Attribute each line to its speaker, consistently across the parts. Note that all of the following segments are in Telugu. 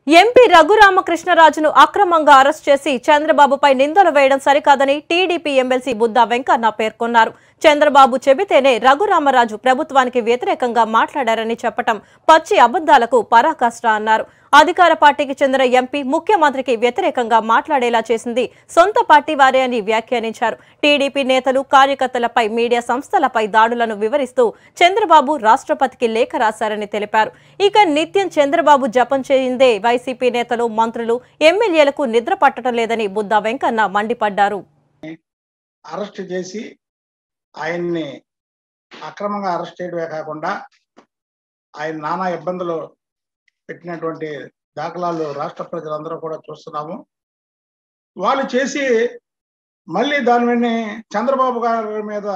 Speaker 1: ఎంపీ రఘురామకృష్ణరాజును అక్రమంగా అరెస్ట్ చేసి చంద్రబాబుపై నిందలు వేయడం సరికాదని టీడీపీ ఎమ్మెల్సీ బుద్దా వెంకన్న పేర్కొన్నారు చంద్రబాబు చెబితేనే రఘురామరాజు ప్రభుత్వానికి వ్యతిరేకంగా మాట్లాడారని చెప్పటం పచ్చి అబద్దాలకు పరాకాష్ట అన్నారు అధికార పార్టీకి చెందిన ఎంపీ ముఖ్యమంత్రికి వ్యతిరేకంగా మాట్లాడేలా చేసింది సొంత పార్టీ వారే అని వ్యాఖ్యానించారు టీడీపీ నేతలు కార్యకర్తలపై మీడియా సంస్థలపై దాడులను వివరిస్తూ చంద్రబాబు రాష్ట్రపతికి లేఖ రాశారని తెలిపారు ఇక నిత్యం చంద్రబాబు జపం చేయిందే వైసీపీ నేతలు మంత్రులు ఎమ్మెల్యేలకు నిద్ర పట్టడం లేదని బుద్దా వెంకన్న మండిపడ్డారు
Speaker 2: అరెస్ట్ చేసి ఆయన్ని అక్రమంగా అరెస్ట్ చేయడమే కాకుండా ఆయన నానా ఇబ్బందులు పెట్టినటువంటి దాఖలాలు రాష్ట్ర ప్రజలందరూ కూడా చూస్తున్నాము వాళ్ళు చేసి మళ్ళీ దాని మీద చంద్రబాబు గారి మీద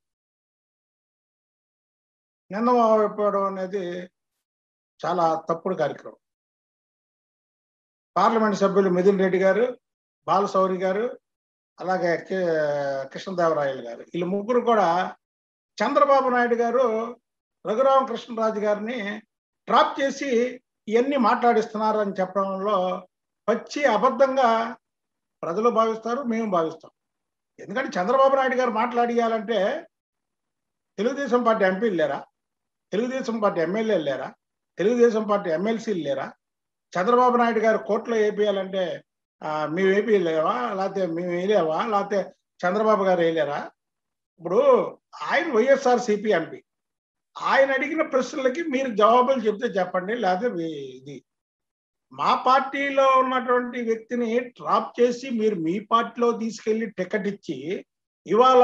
Speaker 2: నిందమోపడం అనేది చాలా తప్పుడు కార్యక్రమం పార్లమెంట్ సభ్యులు మిథున్ రెడ్డి గారు బాలశౌరి గారు అలాగే కి- కృష్ణదేవరాయలు గారు వీళ్ళు ముగ్గురు కూడా చంద్రబాబు నాయుడు గారు రఘురామకృష్ణరాజు గారిని ట్రాప్ చేసి ఇవన్నీ మాట్లాడిస్తున్నారు అని చెప్పడంలో పచ్చి అబద్ధంగా ప్రజలు భావిస్తారు మేము భావిస్తాం ఎందుకంటే చంద్రబాబు నాయుడు గారు మాట్లాడియాలంటే తెలుగుదేశం పార్టీ ఎంపీలు లేరా తెలుగుదేశం పార్టీ ఎమ్మెల్యేలు లేరా తెలుగుదేశం పార్టీ ఎమ్మెల్సీలు లేరా చంద్రబాబు నాయుడు గారు కోర్టులో వేపియాలంటే ఆ, మేము వేపియలేవా లేకపోతే మేము వేయలేవా లేకపోతే చంద్రబాబు గారు వేయలేరా ఇప్పుడు ఆయన వైఎస్ఆర్ సిపి ఎంపీ ఆయన అడిగిన ప్రశ్నలకి మీరు జవాబులు చెప్తే చెప్పండి లేకపోతే మీ- ఇది మా పార్టీలో ఉన్నటువంటి వ్యక్తిని ట్రాప్ చేసి మీరు మీ పార్టీలో తీసుకెళ్లి టికెట్ ఇచ్చి ఇవాళ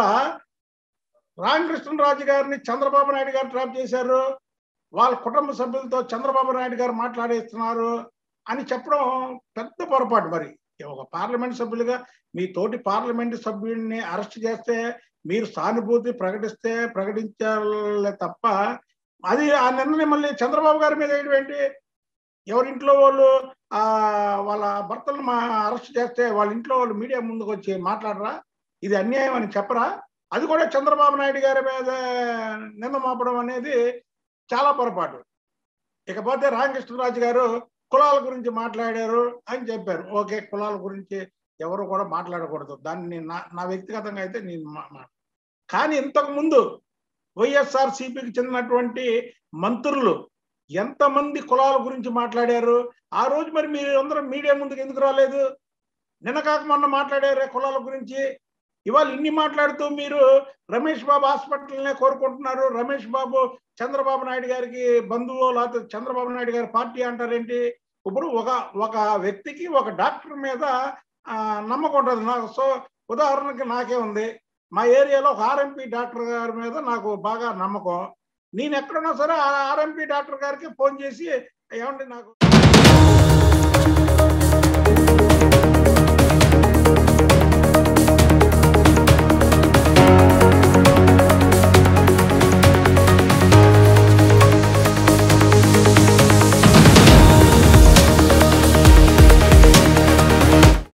Speaker 2: రామకృష్ణరాజు గారిని చంద్రబాబు నాయుడు గారు ట్రాప్ చేశారు వాళ్ళ కుటుంబ సభ్యులతో చంద్రబాబు నాయుడు గారు మాట్లాడేస్తున్నారు అని చెప్పడం పెద్ద పొరపాటు మరి ఒక పార్లమెంట్ సభ్యులుగా మీ తోటి పార్లమెంట్ సభ్యుడిని అరెస్ట్ చేస్తే మీరు సానుభూతి ప్రకటిస్తే ప్రకటించాలే తప్ప అది ఆ నిర్ణయం మళ్ళీ చంద్రబాబు గారి మీద వేయడం ఏంటి ఎవరింట్లో వాళ్ళు ఆ వాళ్ళ భర్తలు మా అరెస్ట్ చేస్తే వాళ్ళ ఇంట్లో వాళ్ళు మీడియా ముందుకు వచ్చి మాట్లాడరా ఇది అన్యాయం అని చెప్పరా అది కూడా చంద్రబాబు నాయుడు గారి మీద నింద మోపడం అనేది చాలా పొరపాటు ఇకపోతే రామకృష్ణరాజు గారు కులాల గురించి మాట్లాడారు అని చెప్పారు ఓకే కులాల గురించి ఎవరు కూడా మాట్లాడకూడదు దాన్ని నేను నా నా వ్యక్తిగతంగా అయితే నేను మా- మా- కానీ ఇంతకు ముందు వైఎస్ఆర్ సిపికి చెందినటువంటి మంత్రులు ఎంతమంది కులాల గురించి మాట్లాడారు ఆ రోజు మరి మీరు అందరూ మీడియా ముందుకు ఎందుకు రాలేదు నిన్న కాక మొన్న మాట్లాడారే కులాల గురించి ఇవాళ ఇన్ని మాట్లాడుతూ మీరు రమేష్ బాబు హాస్పిటల్నే కోరుకుంటున్నారు రమేష్ బాబు చంద్రబాబు నాయుడు గారికి బంధువు లేకపోతే చంద్రబాబు నాయుడు గారి పార్టీ అంటారేంటి ఇప్పుడు ఒక ఒక వ్యక్తికి ఒక డాక్టర్ మీద ఆ, నమ్మకం ఉంటుంది నాకు సో ఉదాహరణకి నాకే ఉంది మా ఏరియాలో ఒక ఆర్ఎంపీ డాక్టర్ గారి మీద నాకు బాగా నమ్మకం నేను ఎక్కడున్నా సరే ఆ ఆర్ఎంపీ డాక్టర్ గారికి ఫోన్ చేసి ఏమండి నాకు